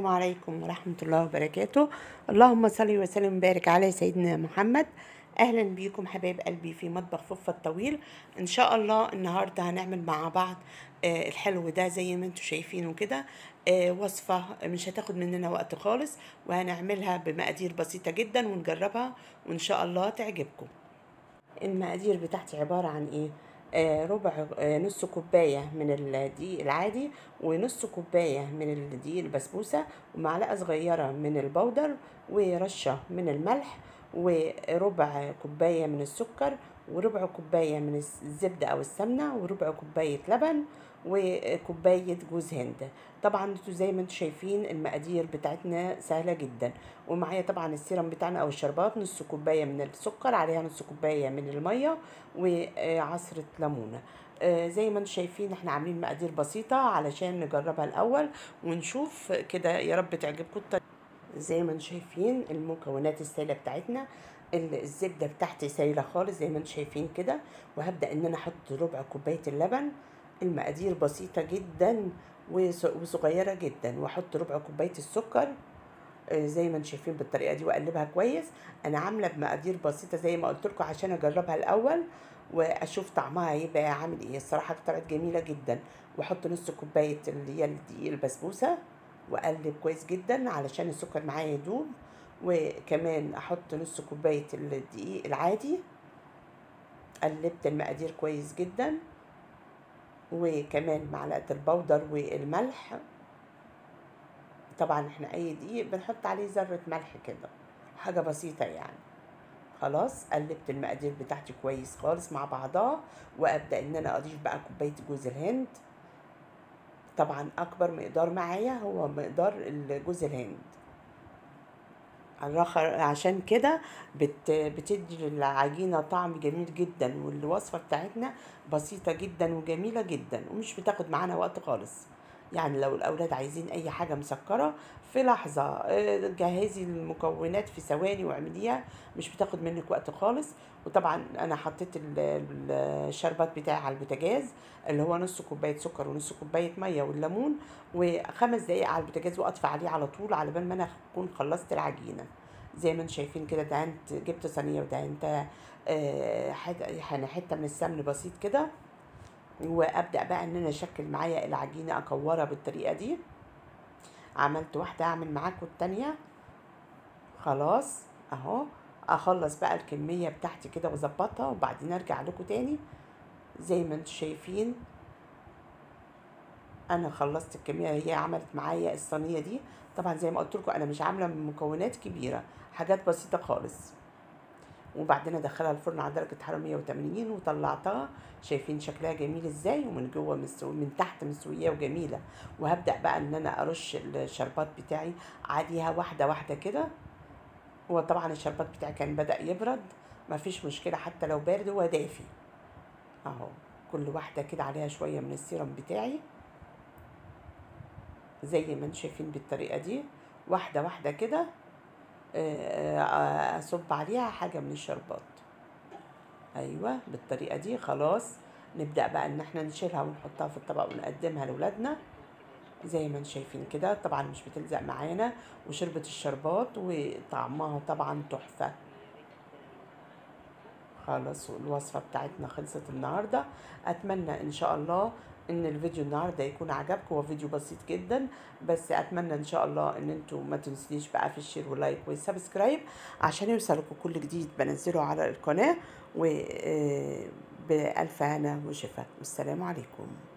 السلام عليكم ورحمة الله وبركاته اللهم صل وسلم وبارك على سيدنا محمد اهلا بيكم حبايب قلبي في مطبخ فوفا الطويل ان شاء الله النهارده هنعمل مع بعض آه، الحلو ده زي ما انتم شايفينه كده آه، وصفة مش هتاخد مننا وقت خالص وهنعملها بمقادير بسيطة جدا ونجربها وان شاء الله تعجبكم المقادير بتاعتي عبارة عن ايه آه ربع آه نص كوباية من الدقيق العادي ونص كوباية من الدقيق البسبوسة ومعلقة صغيرة من البودر ورشة من الملح وربع كوباية من السكر وربع كوباية من الزبدة أو السمنة وربع كوباية لبن وكوباية جوز هند طبعا انتوا زي ما انتوا شايفين المقادير بتاعتنا سهلة جدا ومعايا طبعا السيرم بتاعنا او الشربات نص كوباية من السكر عليها نص كوباية من المية وعصرة ليمونة آه، زي ما انتم شايفين احنا عاملين مقادير بسيطة علشان نجربها الأول ونشوف كده يا رب تعجبكم الطريقة زي ما انتم شايفين المكونات السائلة بتاعتنا ال- الزبدة بتاعتي سايلة خالص زي ما انتم شايفين كده وهبدأ ان انا احط ربع كوباية اللبن المقادير بسيطة جدا وص- وصغيرة جدا واحط ربع كوباية السكر آه، زي ما انتم شايفين بالطريقة دي واقلبها كويس انا عاملة بمقادير بسيطة زي ما قلت لكم عشان اجربها الاول واشوف طعمها هيبقى عامل ايه الصراحة طلعت جميلة جدا واحط نص كوباية اللي هي الدقيق البسبوسة واقلب كويس جدا علشان السكر معايا يدوب وكمان احط نص كوبايه الدقيق العادي قلبت المقادير كويس جدا وكمان معلقه البودر والملح طبعا احنا اي دقيق بنحط عليه ذره ملح كده حاجه بسيطه يعني خلاص قلبت المقادير بتاعتي كويس خالص مع بعضها وابدا ان انا اضيف بقى كوبايه جوز الهند طبعا اكبر مقدار معايا هو مقدار جوز الهند الرخ- عشان كده بت بتدي للعجينة طعم جميل جدا والوصفة بتاعتنا بسيطة جدا وجميلة جدا ومش بتاخد معانا وقت خالص يعني لو الأولاد عايزين أي حاجة مسكرة في لحظة آه، جهزي المكونات في ثواني واعمليها مش بتاخد منك وقت خالص وطبعا أنا حطيت ال- ال- الشربات بتاعي على البوتاجاز اللي هو نص كوباية سكر ونص كوباية مية والليمون وخمس دقايق على البوتاجاز وأطفي عليه على طول على بال ما أنا أكون خلصت العجينة زي ما انتم شايفين كده دهنت جبت صينيه ودهنتها آه، حت- يعني حته من السمن بسيط كده وابدا بقى ان انا اشكل معايا العجينه اكورها بالطريقه دي عملت واحده اعمل معاكم التانية خلاص اهو اخلص بقى الكميه بتاعتي كده واظبطها وبعدين ارجع لكم تاني زي ما انتم شايفين انا خلصت الكميه هي عملت معايا الصينيه دي طبعا زي ما قلت لكم انا مش عامله من مكونات كبيره حاجات بسيطه خالص وبعدين ادخلها الفرن على درجه حراره 180 وطلعتها شايفين شكلها جميل ازاي ومن جوه مستوي من تحت مستويه وجميله وهبدا بقى ان انا ارش الشربات بتاعي عليها واحده واحده كده وطبعا الشربات بتاعي كان بدا يبرد مفيش مشكله حتى لو بارد هو دافي اهو كل واحده كده عليها شويه من السيرم بتاعي زي ما انتم شايفين بالطريقه دي واحده واحده كده آه، آه، اصب عليها حاجه من الشربات ايوه بالطريقه دي خلاص نبدا بقى ان احنا نشيلها ونحطها في الطبق ونقدمها لاولادنا زي ما انتم شايفين كده طبعا مش بتلزق معانا وشربت الشربات وطعمها طبعا تحفه خلاص الوصفة بتاعتنا خلصت النهاردة أتمنى إن شاء الله إن الفيديو النهاردة يكون عجبكم هو فيديو بسيط جدا بس أتمنى إن شاء الله إن انتوا ما تنسونيش بقى في الشير واللايك والسبسكرايب عشان يوصلكم كل جديد بنزله على القناة وبألف هنا وشفا والسلام عليكم